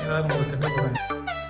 எல்லாரும் ஒரு செட்டில் போகிறாங்க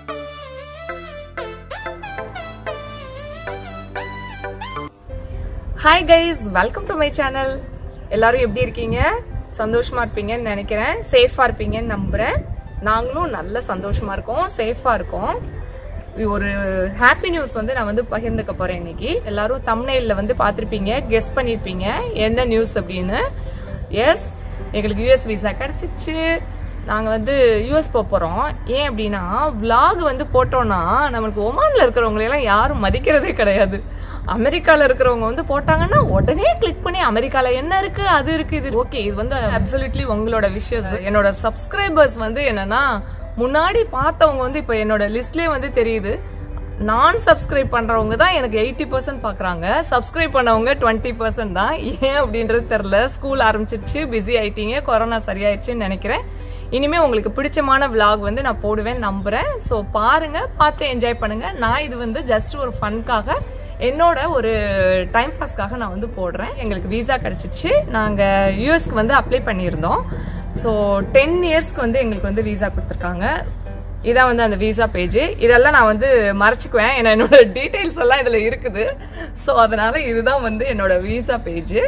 hi guys welcome to my channel எல்லாரும் எப்படி இருக்கீங்க சந்தோஷமா இருப்பீங்கன்னு நினைக்கிறேன் சேஃபா இருப்பீங்கன்னு நம்புறேன் நாங்களும் நல்ல சந்தோஷமா இருக்கோம் சேஃபா இருக்கோம் இது ஒரு ஹாப்பி நியூஸ் வந்து நான் வந்து பகிர்ந்துக்க போறேன் இன்னைக்கு எல்லாரும் தம்னைல்ல வந்து பார்த்திருப்பீங்க கெஸ் பண்ணிருப்பீங்க என்ன நியூஸ் அப்படின்னு எஸ் எங்களுக்கு யூஎஸ் விசா கிடைச்சிச்சு நாங்கள் வந்து யூஎஸ் போக போகிறோம் ஏன் அப்படின்னா vlog வந்து போட்டோம்னா நம்மளுக்கு ஒமானில் இருக்கிறவங்களையெல்லாம் யாரும் மதிக்கிறதே கிடையாது அமெரிக்காவில் இருக்கிறவங்க வந்து போட்டாங்கன்னா உடனே கிளிக் பண்ணி அமெரிக்காவில் என்ன இருக்கு அது இருக்கு இது ஓகே இது வந்து அப்சல்யூட்லி உங்களோட விஷயஸ் என்னோட சப்ஸ்கிரைபர்ஸ் வந்து என்னன்னா முன்னாடி பார்த்தவங்க வந்து இப்போ என்னோட லிஸ்ட்லேயே வந்து தெரியுது நான் சப்ஸ்கிரைப் பண்றவங்க தான் எனக்கு எயிட்டி பர்சன்ட் பாக்குறாங்க சப்ஸ்கிரைப் பண்ணவங்க டுவெண்ட்டி பர்சன்ட் தான் ஏன் அப்படின்றது தெரியல ஸ்கூல் ஆரம்பிச்சிருச்சு பிஸி ஆயிட்டீங்க கொரோனா சரியாயிடுச்சுன்னு நினைக்கிறேன் இனிமே உங்களுக்கு பிடிச்சமான vlog வந்து நான் போடுவேன் நம்புறேன் ஸோ பாருங்க பார்த்து என்ஜாய் பண்ணுங்க நான் இது வந்து ஜஸ்ட் ஒரு ஃபன்காக என்னோட ஒரு டைம் பாஸ்க்காக நான் வந்து போடுறேன் எங்களுக்கு விசா கிடைச்சிச்சு நாங்க யூஎஸ்க்கு வந்து அப்ளை பண்ணியிருந்தோம் ஸோ டென் இயர்ஸ்க்கு வந்து எங்களுக்கு வந்து விசா கொடுத்துருக்காங்க இதான் வந்து அந்த விசா பேஜ் இதெல்லாம் நான் வந்து மறைச்சுக்குவேன் ஏன்னா என்னோட டீடைல்ஸ் எல்லாம் இதுல இருக்குது ஸோ அதனால இதுதான் வந்து என்னோட விசா பேஜ்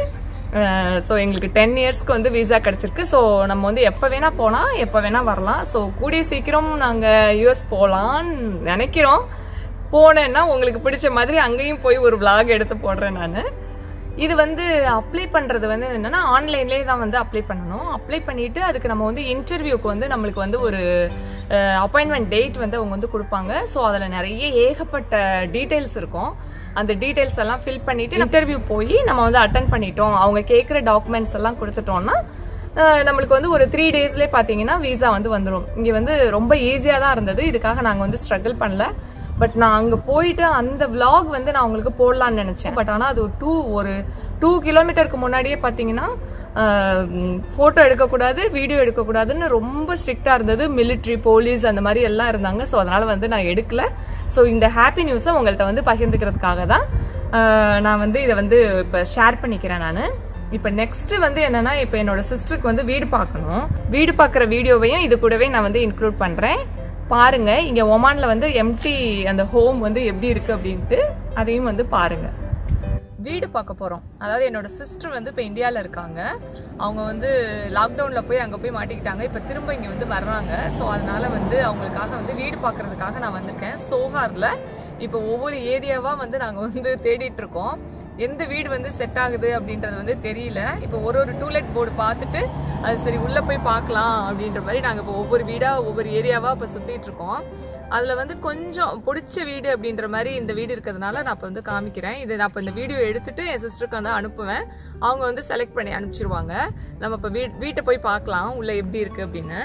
ஸோ எங்களுக்கு டென் இயர்ஸ்க்கு வந்து விசா கிடைச்சிருக்கு ஸோ நம்ம வந்து எப்போ வேணா போகலாம் எப்போ வேணா வரலாம் ஸோ கூடிய சீக்கிரம் நாங்கள் யூஎஸ் போகலான்னு நினைக்கிறோம் போனேன்னா உங்களுக்கு பிடிச்ச மாதிரி அங்கேயும் போய் ஒரு vlog எடுத்து போடுறேன் நான் இது வந்து அப்ளை பண்றது வந்து என்னன்னா ஆன்லைன்லேயே தான் வந்து அப்ளை பண்ணணும் அப்ளை பண்ணிட்டு அதுக்கு நம்ம வந்து இன்டர்வியூக்கு வந்து நம்மளுக்கு வந்து ஒரு அப்பாயின்மெண்ட் டேட் வந்து அவங்க வந்து கொடுப்பாங்க ஸோ அதில் நிறைய ஏகப்பட்ட டீடைல்ஸ் இருக்கும் அந்த டீடைல்ஸ் எல்லாம் ஃபில் பண்ணிட்டு இன்டர்வியூ போய் நம்ம வந்து அட்டன் பண்ணிட்டோம் அவங்க கேட்குற டாக்குமெண்ட்ஸ் எல்லாம் கொடுத்துட்டோம்னா அஹ், நம்மளுக்கு வந்து ஒரு த்ரீ டேஸ்லேயே பார்த்தீங்கன்னா விசா வந்து வந்துடும் இங்கே வந்து ரொம்ப ஈஸியாக தான் இருந்தது இதுக்காக நாங்கள் வந்து ஸ்ட்ரகிள் பண்ணல பட் நான் அங்க போயிட்டு அந்த vlog வந்து நான் உங்களுக்கு போடலாம்னு நினைச்சேன் பட் ஆனா அது ஒரு டூ ஒரு டூ கிலோமீட்டருக்கு முன்னாடியே பாத்தீங்கன்னா போட்டோ எடுக்கக்கூடாது வீடியோ எடுக்கக்கூடாதுன்னு ரொம்ப ஸ்ட்ரிக்டா இருந்தது மிலிட்ரி போலீஸ் அந்த மாதிரி எல்லாம் இருந்தாங்க ஸோ அதனால வந்து நான் எடுக்கல ஸோ இந்த ஹாப்பி நியூஸை உங்கள்கிட்ட வந்து பகிர்ந்துக்கிறதுக்காக தான் அஹ், நான் வந்து இதை வந்து இப்போ ஷேர் பண்ணிக்கிறேன் நான் இப்போ நெக்ஸ்ட் வந்து என்னன்னா இப்போ என்னோட சிஸ்டருக்கு வந்து வீடு பார்க்கணும் வீடு பார்க்குற வீடியோவையும் இது கூடவே நான் வந்து இன்க்ளூட் பண்றேன் பாருங்க இங்க ஒமான்ல வந்து எம்டி அந்த ஹோம் வந்து எப்படி இருக்கு அப்படின்ட்டு அதையும் வந்து பாருங்க வீடு பார்க்க போறோம் அதாவது என்னோட சிஸ்டர் வந்து இப்போ இந்தியாவில் இருக்காங்க அவங்க வந்து லாக்டவுன்ல போய் அங்கே போய் மாட்டிக்கிட்டாங்க இப்போ திரும்ப இங்கே வந்து வர்றாங்க ஸோ அதனால வந்து அவங்களுக்காக வந்து வீடு பார்க்கறதுக்காக நான் வந்திருக்கேன் சோஹார்ல இப்போ ஒவ்வொரு ஏரியாவா வந்து நாங்கள் வந்து தேடிட்டு இருக்கோம் எந்த வீடு வந்து செட் ஆகுது அப்படின்றது வந்து தெரியல இப்போ ஒரு ஒரு டூலெட் போர்டு பார்த்துட்டு அது சரி உள்ள போய் பார்க்கலாம் அப்படின்ற மாதிரி நாங்கள் இப்போ ஒவ்வொரு வீடா ஒவ்வொரு ஏரியாவா இப்போ சுத்திட்டு இருக்கோம் அதுல வந்து கொஞ்சம் பிடிச்ச வீடு அப்படின்ற மாதிரி இந்த வீடு இருக்கிறதுனால நான் இப்போ வந்து காமிக்கிறேன் இது நான் இப்போ இந்த வீடியோ எடுத்துட்டு என் சிஸ்டருக்கு வந்து அனுப்புவேன் அவங்க வந்து செலக்ட் பண்ணி அனுப்பிச்சிருவாங்க நம்ம இப்போ வீ வீட்டை போய் பார்க்கலாம் உள்ள எப்படி இருக்கு அப்படின்னு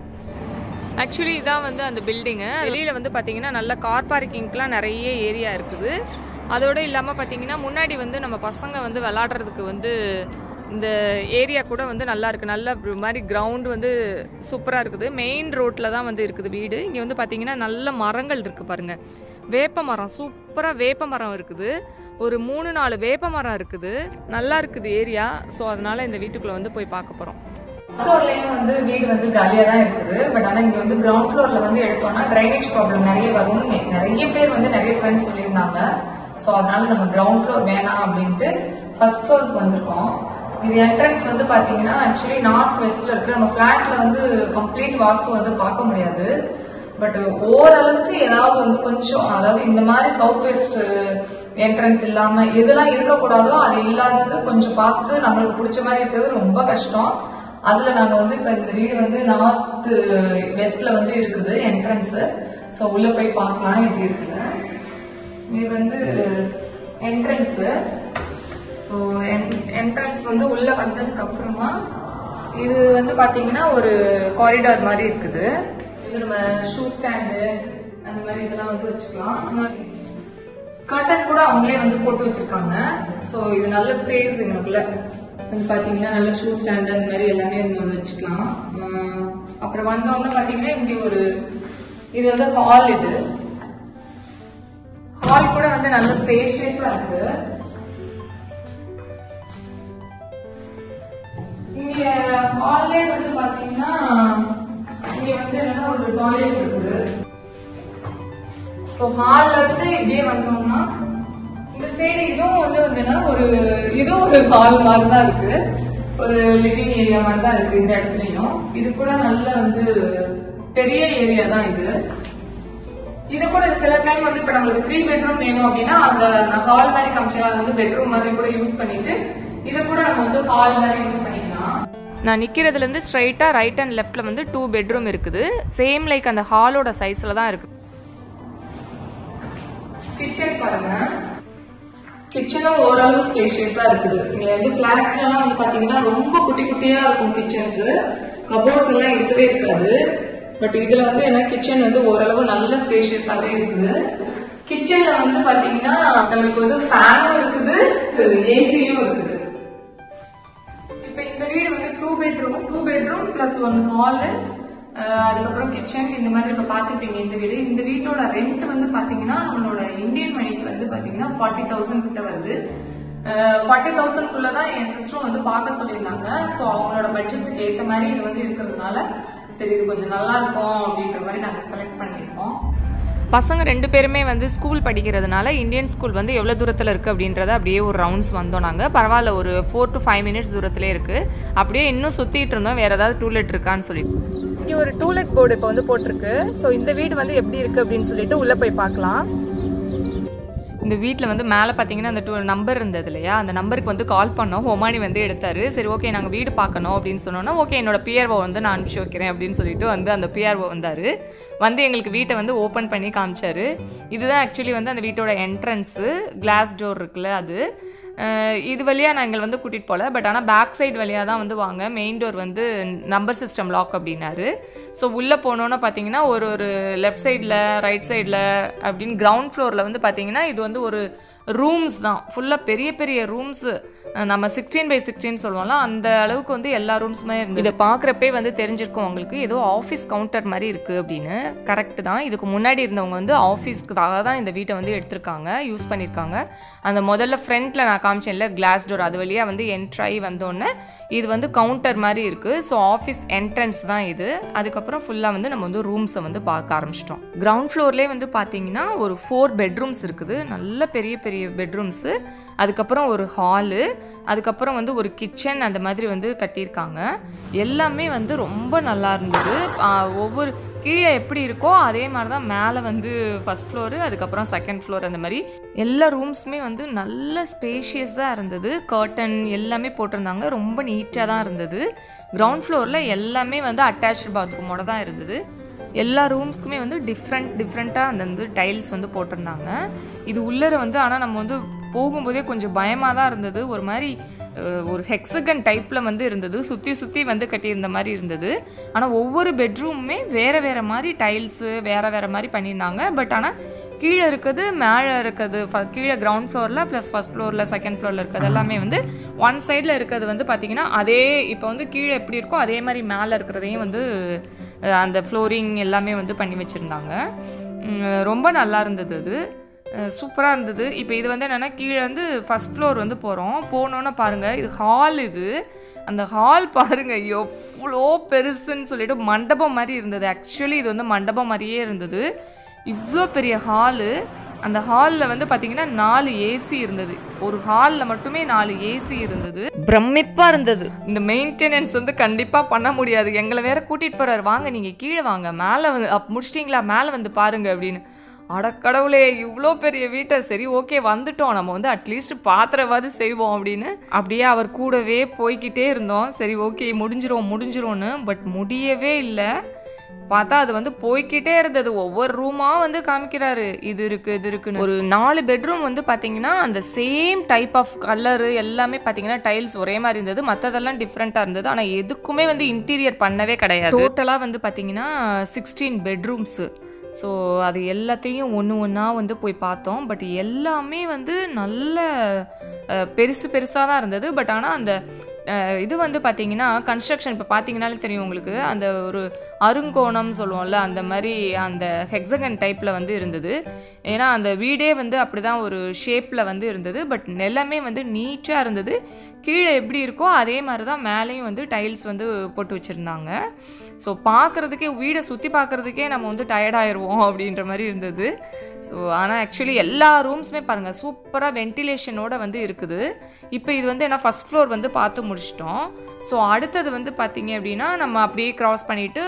ஆக்சுவலி இதான் வந்து அந்த பில்டிங்கு வெளியில வந்து பாத்தீங்கன்னா நல்ல கார் பார்க்கிங்க்குலாம் நிறைய ஏரியா இருக்குது அதோட இல்லாம பாத்தீங்கன்னா முன்னாடி வந்து நம்ம பசங்க வந்து விளையாடுறதுக்கு வந்து இந்த ஏரியா கூட வந்து நல்லா இருக்கு நல்ல ஒரு மாதிரி கிரவுண்ட் வந்து சூப்பரா இருக்குது மெயின் ரோட்ல தான் வந்து இருக்குது வீடு இங்க வந்து பாத்தீங்கன்னா நல்ல மரங்கள் இருக்கு பாருங்க வேப்ப மரம் சூப்பரா வேப்ப மரம் இருக்குது ஒரு மூணு நாலு வேப்ப மரம் இருக்குது நல்லா இருக்குது ஏரியா ஸோ அதனால இந்த வீட்டுக்குள்ள வந்து போய் பார்க்க போறோம் ஃப்ளோர்லயும் வந்து வீடு வந்து காலியா தான் இருக்குது பட் ஆனா இங்க வந்து கிரவுண்ட் ஃப்ளோர்ல வந்து எடுத்தோம்னா டிரைனேஜ் ப்ராப்ளம் நிறைய வரும் நிறைய பேர் வந்து நிறைய ஃப்ரெண்ட்ஸ் சொல்லியிருந்தாங்க சோ அதனால நம்ம கிரவுண்ட் ஃப்ளோர் வேணாம் அப்படின்ட்டு ஃபர்ஸ்ட் ஃப்ளோருக்கு வந்திருக்கோம் இது என்ட்ரன்ஸ் வந்து பாத்தீங்கன்னா ஆக்சுவலி நார்த் வெஸ்ட்ல இருக்கு நம்ம பிளாட்ல வந்து கம்ப்ளீட் வாஸ்து வந்து பார்க்க முடியாது பட் ஓரளவுக்கு ஏதாவது வந்து கொஞ்சம் அதாவது இந்த மாதிரி சவுத் வெஸ்ட் என்ட்ரன்ஸ் இல்லாம எதெல்லாம் இருக்கக்கூடாதோ அது இல்லாதது கொஞ்சம் பார்த்து நம்மளுக்கு பிடிச்ச மாதிரி இருக்கிறது ரொம்ப கஷ்டம் அதுல நாங்க வந்து இப்ப இந்த வீடு வந்து நார்த் வெஸ்ட்ல வந்து இருக்குது என்ட்ரன்ஸ் சோ உள்ள போய் பார்க்கலாம் எப்படி இருக்குன்னு இது வந்து என்ட்ரன்ஸ் ஸோ என்ட்ரன்ஸ் வந்து உள்ள வந்ததுக்கு அப்புறமா இது வந்து பாத்தீங்கன்னா ஒரு காரிடார் மாதிரி இருக்குது இது நம்ம ஷூ ஸ்டாண்டு அந்த மாதிரி இதெல்லாம் வந்து வச்சுக்கலாம் கர்டன் கூட அவங்களே வந்து போட்டு வச்சிருக்காங்க ஸோ இது நல்ல ஸ்பேஸ் எங்களுக்குள்ள வந்து பாத்தீங்கன்னா நல்ல ஷூ ஸ்டாண்ட் அந்த மாதிரி எல்லாமே இங்க வந்து வச்சுக்கலாம் ஆஹ் அப்புறம் வந்தோம்னா பாத்தீங்கன்னா இங்க ஒரு இது வந்து ஹால் இது ஹால் கூட வந்து நல்ல ஸ்பேஷியஸா இருக்கு இங்க ஹால்லே வந்து பாத்தீங்கன்னா இங்க வந்து என்னன்னா ஒரு டாய்லெட் இருக்குது ஸோ ஹால்ல இருந்து இப்படியே வந்தோம்னா இந்த சைடு இதுவும் வந்து வந்துன்னா ஒரு இதுவும் ஒரு ஹால் மாதிரி தான் இருக்கு ஒரு லிவிங் ஏரியா மாதிரி தான் இருக்கு இந்த இடத்துலயும் இது கூட நல்ல வந்து பெரிய ஏரியா தான் இது இது கூட சில டைம் வந்து இப்ப நம்மளுக்கு த்ரீ பெட்ரூம் வேணும் அப்படின்னா அந்த ஹால் மாதிரி காமிச்சா வந்து பெட்ரூம் மாதிரி கூட யூஸ் பண்ணிட்டு இதை கூட நம்ம வந்து ஹால் மாதிரி யூஸ் பண்ணிக்கலாம் நான் நிற்கிறதுலேருந்து ஸ்ட்ரைட்டாக ரைட் அண்ட் லெஃப்ட்டில் வந்து டூ பெட்ரூம் இருக்குது சேம் லைக் அந்த ஹாலோட சைஸில் தான் இருக்குது கிச்சன் பாருங்க கிச்சனும் ஓரளவு ஸ்பேஷியஸா இருக்குது இங்க வந்து பிளாட்ஸ்ல எல்லாம் வந்து பாத்தீங்கன்னா ரொம்ப குட்டி குட்டியா இருக்கும் கிச்சன்ஸ் கபோர்ட்ஸ் எல்லாம் இருக்கவே இருக்காது பட் இதுல வந்து என்ன கிச்சன் வந்து ஓரளவு நல்ல ஸ்பேஷியஸாவே இருக்குது கிச்சன்ல வந்து பாத்தீங்கன்னா நம்மளுக்கு வந்து ஃபேனும் இருக்குது ஏசியும் இருக்குது இப்ப இந்த வீடு வந்து two bedroom two bedroom plus one hall அதுக்கப்புறம் கிச்சன் இந்த மாதிரி இப்ப பாத்துப்பீங்க இந்த வீடு இந்த வீட்டோட ரெண்ட் வந்து பாத்தீங்கன்னா நம்மளோட இந்தியன் மணிக்கு வந்து பாத்தீங்கன்னா ஃபார்ட்டி தௌசண்ட் கிட்ட வருது ஃபார்ட்டி தௌசண்ட் தான் என் சிஸ்டரும் வந்து பார்க்க சொல்லியிருந்தாங்க ஸோ அவங்களோட பட்ஜெட்டுக்கு ஏத்த மாதிரி இது வந்து இருக்கிறதுனால சரி இது கொஞ்சம் நல்லா இருக்கும் அப்படின்ற மாதிரி நாங்க செலக்ட் பண்ணியிருக்கோம் பசங்க ரெண்டு பேருமே வந்து ஸ்கூல் படிக்கிறதுனால இந்தியன் ஸ்கூல் வந்து எவ்வளோ தூரத்தில் இருக்குது அப்படின்றத அப்படியே ஒரு ரவுண்ட்ஸ் வந்தோம் நாங்கள் பரவாயில்ல ஒரு ஃபோர் டு ஃபைவ் மினிட்ஸ் தூரத்திலே இருக்குது அப்படியே இன்னும் சுற்றிட்டு இருந்தோம் வேறு ஏதாவது டூலெட் இருக்கான்னு சொல்லிட்டு இங்க ஒரு டூலெட் போர்டு இப்போ வந்து போட்டிருக்கு ஸோ இந்த வீடு வந்து எப்படி இருக்கு அப்படின்னு சொல்லிட்டு உள்ள போய் பார்க்கலாம் இந்த வீட்டில் வந்து மேலே பார்த்தீங்கன்னா அந்த டூ நம்பர் இருந்தது இல்லையா அந்த நம்பருக்கு வந்து கால் பண்ணோம் ஹொமானி வந்து எடுத்தாரு சரி ஓகே நாங்கள் வீடு பார்க்கணும் அப்படின்னு சொன்னோன்னா ஓகே என்னோட பிஆர்ஓ வந்து நான் அனுப்பிச்சி வைக்கிறேன் அப்படின்னு சொல்லிட்டு வந்து அந்த பிஆர்ஓ வந்தார் வந்து எங்களுக்கு வீட்டை வந்து ஓப்பன் பண்ணி காமிச்சாரு இதுதான் ஆக்சுவலி வந்து அந்த வீட்டோட என்ட்ரன்ஸு கிளாஸ் டோர் இருக்குல்ல அது அஹ் இது வழியாக நாங்கள் வந்து கூட்டிகிட்டு போகல பட் ஆனால் பேக் சைடு வழியாக தான் வந்து வாங்க மெயின் டோர் வந்து நம்பர் சிஸ்டம் லாக் அப்படின்னாரு ஸோ உள்ளே போனோன்னு பார்த்தீங்கன்னா ஒரு ஒரு லெஃப்ட் சைடில் ரைட் சைடில் அப்படின்னு கிரவுண்ட் ஃப்ளோரில் வந்து பார்த்தீங்கன்னா இது வந்து ஒரு ரூம்ஸ் தான் ஃபுல்லாக பெரிய பெரிய ரூம்ஸு நம்ம சிக்ஸ்டீன் பை சிக்ஸ்டீன் சொல்லுவோம்ல அந்த அளவுக்கு வந்து எல்லா ரூம்ஸுமே இருந்தது இதை பார்க்குறப்பே வந்து தெரிஞ்சிருக்கும் உங்களுக்கு ஏதோ ஆஃபீஸ் கவுண்டர் மாதிரி இருக்குது அப்படின்னு கரெக்ட் தான் இதுக்கு முன்னாடி இருந்தவங்க வந்து ஆஃபீஸ்க்காக தான் இந்த வீட்டை வந்து எடுத்திருக்காங்க யூஸ் பண்ணியிருக்காங்க அந்த முதல்ல ஃப்ரண்ட்டில் நான் காமிச்சேன்ல கிளாஸ் டோர் அது வழியாக வந்து என்ட்ராய் வந்தோடனே இது வந்து கவுண்டர் மாதிரி இருக்குது ஸோ ஆஃபீஸ் என்ட்ரன்ஸ் தான் இது அதுக்கப்புறம் ஃபுல்லாக வந்து நம்ம வந்து ரூம்ஸை வந்து பார்க்க ஆரம்பிச்சிட்டோம் கிரவுண்ட் ஃப்ளோர்லேயே வந்து பார்த்தீங்கன்னா ஒரு ஃபோர் பெட்ரூம்ஸ் இருக்குது நல்ல பெரிய பெரிய பெட்ரூம்ஸு அதுக்கப்புறம் ஒரு ஹாலு அதுக்கப்புறம் வந்து ஒரு கிச்சன் அந்த மாதிரி வந்து கட்டியிருக்காங்க எல்லாமே வந்து ரொம்ப நல்லா இருந்தது ஆ, ஒவ்வொரு கீழே எப்படி இருக்கோ அதே மாதிரி தான் மேலே வந்து ஃபர்ஸ்ட் ஃப்ளோரு அதுக்கப்புறம் செகண்ட் ஃப்ளோர் அந்த மாதிரி எல்லா ரூம்ஸுமே வந்து நல்ல ஸ்பேஷியஸாக இருந்தது கர்டன் எல்லாமே போட்டிருந்தாங்க ரொம்ப நீட்டாக தான் இருந்தது கிரவுண்ட் ஃப்ளோரில் எல்லாமே வந்து அட்டாச்சு பாத்ரூமோட தான் இருந்தது எல்லா ரூம்ஸ்க்குமே வந்து டிஃப்ரெண்ட் டிஃப்ரெண்ட்டாக அந்த வந்து டைல்ஸ் வந்து போட்டிருந்தாங்க இது உள்ளர வந்து ஆனால் நம்ம வந்து போகும்போதே கொஞ்சம் பயமாக தான் இருந்தது ஒரு மாதிரி அஹ், ஒரு ஹெக்ஸகன் டைப்பில் வந்து இருந்தது சுற்றி சுற்றி வந்து கட்டியிருந்த மாதிரி இருந்தது ஆனால் ஒவ்வொரு பெட்ரூமுமே வேறு வேறு மாதிரி டைல்ஸு வேறு வேறு மாதிரி பண்ணியிருந்தாங்க பட் ஆனால் கீழே இருக்கிறது மேலே இருக்கிறது ஃப- கீழே கிரவுண்ட் ஃப்ளோரில் ப்ளஸ் ஃபர்ஸ்ட் ஃப்ளோரில் செகண்ட் ஃப்ளோரில் இருக்கிறது எல்லாமே வந்து ஒன் சைடில் இருக்கிறது வந்து பார்த்திங்கன்னா அதே இப்போ வந்து கீழே எப்படி இருக்கோ அதே மாதிரி மேலே இருக்கிறதையும் வந்து அஹ், அந்த ஃப்ளோரிங் எல்லாமே வந்து பண்ணி வச்சுருந்தாங்க ரொம்ப நல்லா இருந்தது அது சூப்பராக இருந்தது இப்போ இது வந்து என்னென்னா கீழே வந்து ஃபஸ்ட் ஃப்ளோர் வந்து போகிறோம் போனோன்னே பாருங்கள் இது ஹால் இது அந்த ஹால் பாருங்கள் எவ்வளோ பெருசுன்னு சொல்லிட்டு மண்டபம் மாதிரி இருந்தது ஆக்சுவலி இது வந்து மண்டபம் மாதிரியே இருந்தது இவ்வளோ பெரிய ஹாலு அந்த ஹாலில் வந்து பார்த்தீங்கன்னா நாலு ஏசி இருந்தது ஒரு ஹாலில் மட்டுமே நாலு ஏசி இருந்தது பிரமிப்பாக இருந்தது இந்த மெயின்டெனன்ஸ் வந்து கண்டிப்பாக பண்ண முடியாது எங்களை வேற கூட்டிகிட்டு போகிறாரு வாங்க நீங்கள் கீழே வாங்க மேலே வந்து அப் முடிச்சிட்டிங்களா மேலே வந்து பாருங்க அப்படின்னு அடக்கடவுளே இவ்வளோ பெரிய வீட்டை சரி ஓகே வந்துட்டோம் நம்ம வந்து அட்லீஸ்ட் பாத்திரவாது செய்வோம் அப்படின்னு அப்படியே அவர் கூடவே போய்க்கிட்டே இருந்தோம் சரி ஓகே முடிஞ்சிரும் முடிஞ்சிரும்னு பட் முடியவே இல்லை பார்த்தா அது வந்து போய்க்கிட்டே இருந்தது ஒவ்வொரு ரூமா வந்து காமிக்கிறாரு இது இருக்கு இது இருக்குன்னு ஒரு நாலு பெட்ரூம் வந்து பாத்தீங்கன்னா அந்த சேம் டைப் ஆஃப் கலரு எல்லாமே பாத்தீங்கன்னா டைல்ஸ் ஒரே மாதிரி இருந்தது மற்றதெல்லாம் டிஃப்ரெண்ட்டாக இருந்தது ஆனால் எதுக்குமே வந்து இன்டீரியர் பண்ணவே கிடையாது டோட்டலாக வந்து பாத்தீங்கன்னா சிக்ஸ்டீன் பெட்ரூம்ஸு ஸோ அது எல்லாத்தையும் ஒன்று ஒன்றா வந்து போய் பார்த்தோம் பட் எல்லாமே வந்து நல்ல அஹ், பெருசு பெருசாக தான் இருந்தது பட் ஆனால் அந்த இது வந்து பார்த்தீங்கன்னா கன்ஸ்ட்ரக்ஷன் இப்போ பார்த்தீங்கனாலே தெரியும் உங்களுக்கு அந்த ஒரு அருங்கோணம் சொல்லுவோம்ல அந்த மாதிரி அந்த ஹெக்ஸகன் டைப்பில் வந்து இருந்தது ஏன்னா அந்த வீடே வந்து அப்படி தான் ஒரு ஷேப்பில் வந்து இருந்தது பட் நிலமே வந்து நீட்டாக இருந்தது கீழே எப்படி இருக்கோ அதே மாதிரி தான் மேலேயும் வந்து டைல்ஸ் வந்து போட்டு வச்சுருந்தாங்க ஸோ பார்க்குறதுக்கே வீடை சுற்றி பார்க்குறதுக்கே நம்ம வந்து டயர்டாயிருவோம் அப்படின்ற மாதிரி இருந்தது ஸோ ஆனால் ஆக்சுவலி எல்லா ரூம்ஸுமே பாருங்கள் சூப்பராக வென்டிலேஷனோட வந்து இருக்குது இப்போ இது வந்து என்ன ஃபஸ்ட் ஃப்ளோர் வந்து பார்த்து முடிச்சிட்டோம் ஸோ அடுத்தது வந்து பார்த்தீங்க அப்படின்னா நம்ம அப்படியே கிராஸ் பண்ணிவிட்டு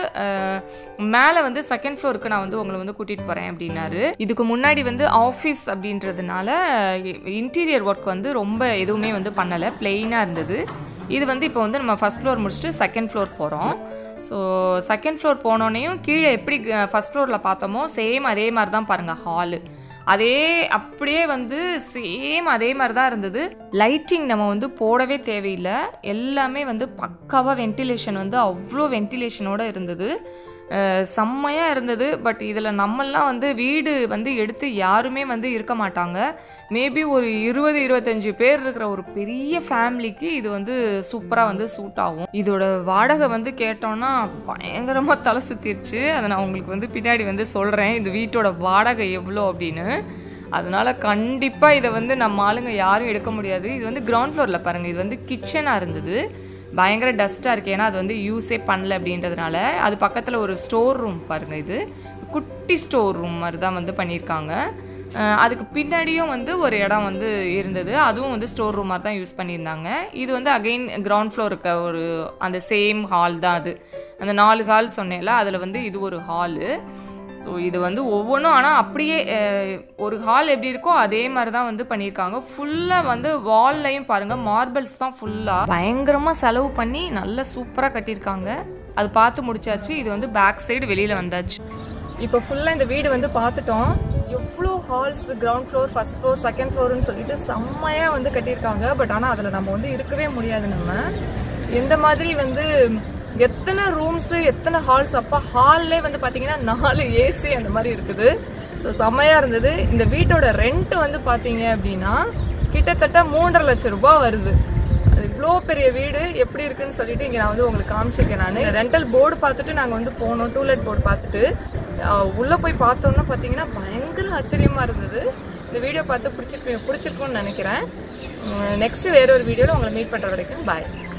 மேலே வந்து செகண்ட் ஃப்ளோருக்கு நான் வந்து உங்களை வந்து கூட்டிகிட்டு போகிறேன் அப்படின்னாரு இதுக்கு முன்னாடி வந்து ஆஃபீஸ் அப்படின்றதுனால இன்டீரியர் ஒர்க் வந்து ரொம்ப எதுவுமே வந்து பண்ணலை பிளெயினாக இருந்தது இது வந்து இப்போ வந்து நம்ம ஃபஸ்ட் ஃப்ளோர் முடிச்சுட்டு செகண்ட் ஃப்ளோர் போகிறோம் ஸோ செகண்ட் ஃப்ளோர் போனோடனையும் கீழே எப்படி ஃபஸ்ட் ஃப்ளோரில் பார்த்தோமோ சேம் அதே மாதிரி தான் பாருங்கள் ஹாலு அதே அப்படியே வந்து சேம் அதே மாதிரி தான் இருந்தது லைட்டிங் நம்ம வந்து போடவே தேவையில்லை எல்லாமே வந்து பக்காவாக வென்டிலேஷன் வந்து அவ்வளோ வென்டிலேஷனோட இருந்தது அஹ் செம்மையாக இருந்தது பட் இதில் நம்மெல்லாம் வந்து வீடு வந்து எடுத்து யாருமே வந்து இருக்க மாட்டாங்க மேபி ஒரு இருபது இருபத்தஞ்சு பேர் இருக்கிற ஒரு பெரிய ஃபேமிலிக்கு இது வந்து சூப்பராக வந்து சூட் ஆகும் இதோட வாடகை வந்து கேட்டோன்னா பயங்கரமாக தலை சுற்றிருச்சு அதை நான் உங்களுக்கு வந்து பின்னாடி வந்து சொல்கிறேன் இந்த வீட்டோட வாடகை எவ்வளோ அப்படின்னு அதனால கண்டிப்பாக இதை வந்து நம்ம ஆளுங்க யாரும் எடுக்க முடியாது இது வந்து கிரவுண்ட் ஃப்ளோரில் பாருங்கள் இது வந்து கிச்சனாக இருந்தது பயங்கர டஸ்ட்டாக இருக்குது ஏன்னா அது வந்து யூஸே பண்ணல அப்படின்றதுனால அது பக்கத்தில் ஒரு ஸ்டோர் ரூம் பாருங்கள் இது குட்டி ஸ்டோர் ரூம் மாதிரி தான் வந்து பண்ணியிருக்காங்க அஹ் அதுக்கு பின்னாடியும் வந்து ஒரு இடம் வந்து இருந்தது அதுவும் வந்து ஸ்டோர் ரூம் மாதிரி தான் யூஸ் பண்ணியிருந்தாங்க இது வந்து அகெயின் கிரவுண்ட் ஃப்ளோர் இருக்க ஒரு அந்த சேம் ஹால் தான் அது அந்த நாலு ஹால் சொன்னேன்ல அதில் வந்து இது ஒரு ஹாலு ஸோ இது வந்து ஒவ்வொன்றும் ஆனால் அப்படியே அஹ், ஒரு ஹால் எப்படி இருக்கோ அதே மாதிரி தான் வந்து பண்ணியிருக்காங்க ஃபுல்லாக வந்து வால்லையும் பாருங்கள் மார்பிள்ஸ் தான் ஃபுல்லாக பயங்கரமாக செலவு பண்ணி நல்ல சூப்பராக கட்டியிருக்காங்க அது பார்த்து முடிச்சாச்சு இது வந்து பேக் சைடு வெளியில் வந்தாச்சு இப்போ ஃபுல்லாக இந்த வீடு வந்து பார்த்துட்டோம் எவ்வளோ halls ground floor first floor second ஃப்ளோர்னு சொல்லிட்டு செம்மையாக வந்து கட்டியிருக்காங்க பட் ஆனால் அதில் நம்ம வந்து இருக்கவே முடியாது நம்ம எந்த மாதிரி வந்து எத்தனை ரூம்ஸ் எத்தனை ஹால்ஸ் அப்பா ஹால்லே வந்து பார்த்தீங்கன்னா நாலு ஏசி அந்த மாதிரி இருக்குது ஸோ செம்மையாக இருந்தது இந்த வீட்டோட ரெண்ட் வந்து பார்த்தீங்க அப்படின்னா கிட்டத்தட்ட மூன்றரை லட்சம் ரூபாய் வருது அது இவ்வளோ பெரிய வீடு எப்படி இருக்குன்னு சொல்லிட்டு இங்கே நான் வந்து உங்களுக்கு காமிச்சிருக்கேன் நான் ரெண்டல் போர்டு பார்த்துட்டு நாங்கள் வந்து போனோம் டூலெட் போர்டு பார்த்துட்டு ஆஹ் உள்ள போய் பார்த்தோம்னா பார்த்தீங்கன்னா பயங்கர ஆச்சரியமா இருந்தது இந்த வீடியோ பார்த்து பிடிச்சிருக்கு பிடிச்சிருக்கும்னு நினைக்கிறேன் நெக்ஸ்ட் வேற ஒரு வீடியோவில் உங்களை மீட் பண்ணுற வரைக்கும் பாய்